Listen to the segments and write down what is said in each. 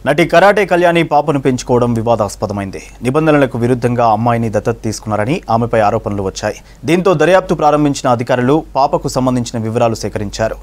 నటి కరాటే కళ్యాణి పాపను పెంచుకోవడం వివాదాస్పదమైంది నిబంధనలకు విరుద్ధంగా అమ్మాయిని దత్తత తీసుకున్నారని ఆమెపై ఆరోపణలు వచ్చాయి దీంతో దర్యాప్తు ప్రారంభించిన అధికారులు పాపకు సంబంధించిన వివరాలు సేకరించారు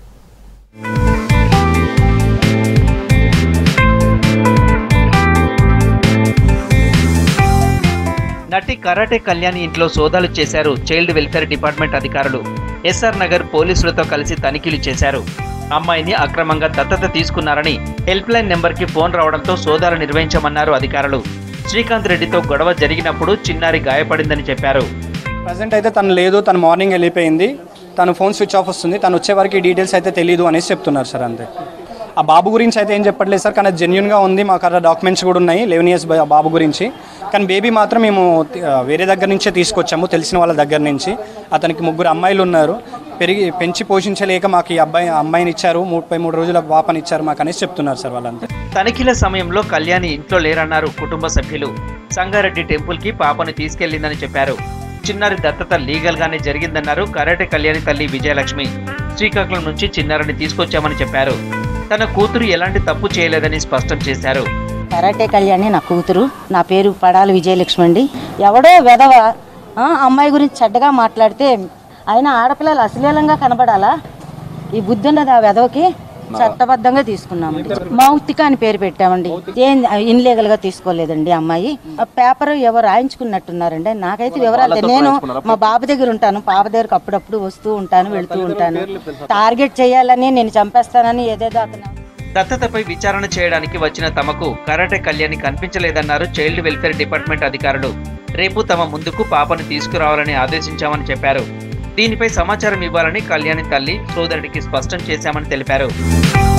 నటి కరాటే కళ్యాణి ఇంట్లో సోదాలు చేశారు చైల్డ్ వెల్ఫేర్ డిపార్ట్మెంట్ అధికారులు ఎస్ఆర్ నగర్ పోలీసులతో కలిసి తనిఖీలు చేశారు అమ్మాయిని అక్రమంగా దత్తత తీసుకున్నారని హెల్ప్ లైన్ నెంబర్కి ఫోన్ రావడంతో సోదాలు నిర్వహించమన్నారు అధికారులు శ్రీకాంత్ రెడ్డితో గొడవ జరిగినప్పుడు చిన్నారి గాయపడిందని చెప్పారు ప్రజెంట్ అయితే తను లేదు తను మార్నింగ్ వెళ్ళిపోయింది తను ఫోన్ స్విచ్ ఆఫ్ వస్తుంది తను వచ్చే వరకు డీటెయిల్స్ అయితే తెలియదు అనేసి చెప్తున్నారు సార్ అంతే ఆ బాబు గురించి అయితే ఏం చెప్పట్లేదు సార్ కానీ జెన్యున్గా ఉంది మాకు అక్కడ డాక్యుమెంట్స్ కూడా ఉన్నాయి లెవెన్ ఇయర్స్ బాబు గురించి కానీ బేబీ మాత్రం మేము ఆ, వేరే దగ్గర నుంచే తీసుకొచ్చాము తెలిసిన వాళ్ళ దగ్గర నుంచి అతనికి ముగ్గురు అమ్మాయిలు ఉన్నారు పెరిగి పెంచి పోషించలేక మాకు ఈ అబ్బాయి అమ్మాయిని ఇచ్చారు ముప్పై మూడు రోజుల పాపని ఇచ్చారు మాకు అనేసి చెప్తున్నారు సార్ వాళ్ళంతా తనిఖీల సమయంలో కళ్యాణి ఇంట్లో లేరన్నారు కుటుంబ సభ్యులు సంగారెడ్డి టెంపుల్ కి పాపను తీసుకెళ్లిందని చెప్పారు చిన్నారి దత్తత లీగల్ గానే జరిగిందన్నారు కరాటే కళ్యాణి తల్లి విజయలక్ష్మి శ్రీకాకుళం నుంచి చిన్నారిని తీసుకొచ్చామని చెప్పారు తన కూతురు ఎలాంటి తప్పు చేయలేదని స్పష్టం చేశారు కరాటే కళ్యాణి నా కూతురు నా పేరు పడాలి విజయలక్ష్మి అండి ఎవడో వెధవ ఆ, అమ్మాయి గురించి చెడ్డగా మాట్లాడితే అయినా ఆడపిల్లలు అశ్లీలంగా కనబడాలా ఈ బుద్ధి ఉన్నది ఆ వెధవకి చట్టబద్ధంగా తీసుకున్నామండి మౌతిక అని పేరు పెట్టామండి ఏం ఇన్లీగల్ గా తీసుకోలేదండి అమ్మాయి ఆ పేపర్ ఎవరు రాయించుకున్నట్టున్నారండి నాకైతే వివరాలు తె- నేను మా బాబు దగ్గర ఉంటాను పాప దగ్గరకు అప్పుడప్పుడు వస్తూ ఉంటాను వెళ్తూ ఉంటాను టార్గెట్ చేయాలని నేను చంపేస్తానని ఏదేదో అతను దత్తతపై విచారణ చేయడానికి వచ్చిన తమకు కరాటే కళ్యాణి కనిపించలేదన్నారు చైల్డ్ వెల్ఫేర్ డిపార్ట్మెంట్ అధికారులు రేపు తమ ముందుకు పాపను తీసుకురావాలని ఆదేశించామని చెప్పారు దీనిపై సమాచారం ఇవ్వాలని కళ్యాణి తల్లి సోదరుడికి స్పష్టం చేశామని తెలిపారు